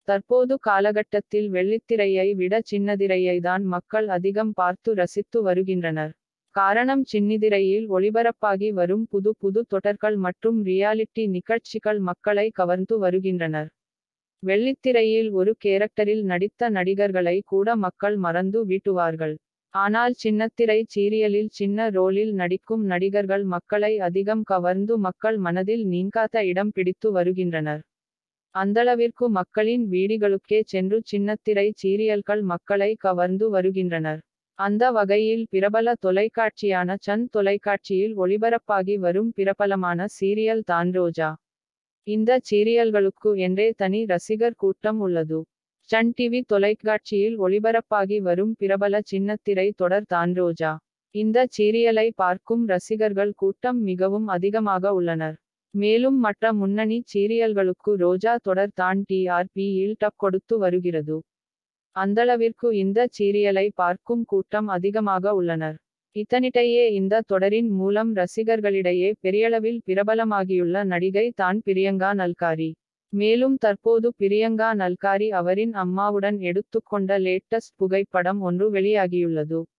தற்போது காலகட்டத்தில் வெள்ளித்திரையை விட சின்னதிரையை தான் மக்கள் அதிகம் பார்த்து ரசித்து வருகின்றனர் காரணம் சின்னிதிரையில் ஒளிபரப்பாகி வரும் புது புது தொடர்கள் மற்றும் ரியாலிட்டி நிகழ்ச்சிகள் மக்களை கவர்ந்து வருகின்றனர் வெள்ளித்திரையில் ஒரு கேரக்டரில் நடித்த நடிகர்களை கூட மக்கள் மறந்து வீட்டுவார்கள் ஆனால் சின்னத்திரை சீரியலில் சின்ன ரோலில் நடிக்கும் நடிகர்கள் மக்களை அதிகம் கவர்ந்து மக்கள் மனதில் நீங்காத இடம் பிடித்து வருகின்றனர் அந்தளவிற்கு மக்களின் வீடுகளுக்கே சென்று சின்னத்திரை சீரியல்கள் மக்களை கவர்ந்து வருகின்றனர் அந்த வகையில் பிரபல தொலைக்காட்சியான சன் தொலைக்காட்சியில் ஒளிபரப்பாகி வரும் பிரபலமான சீரியல் தான் ரோஜா இந்த சீரியல்களுக்கு என்றே தனி ரசிகர் கூட்டம் உள்ளது சன் டிவி தொலைக்காட்சியில் ஒளிபரப்பாகி வரும் பிரபல சின்னத்திரை தொடர் தான் ரோஜா இந்த சீரியலை பார்க்கும் ரசிகர்கள் கூட்டம் மிகவும் அதிகமாக உள்ளனர் மேலும் மற்ற முன்னணி சீரியல்களுக்கு ரோஜா தொடர் தான் டிஆர்பியில் டப் கொடுத்து வருகிறது அந்தளவிற்கு இந்த சீரியலை பார்க்கும் கூட்டம் அதிகமாக உள்ளனர் இத்தனிடையே இந்த தொடரின் மூலம் ரசிகர்களிடையே பெரியளவில் பிரபலமாகியுள்ள நடிகை தான் பிரியங்கா நல்காரி மேலும் தற்போது பிரியங்கா நல்காரி அவரின் அம்மாவுடன் எடுத்துக்கொண்ட லேட்டஸ்ட் புகைப்படம் ஒன்று வெளியாகியுள்ளது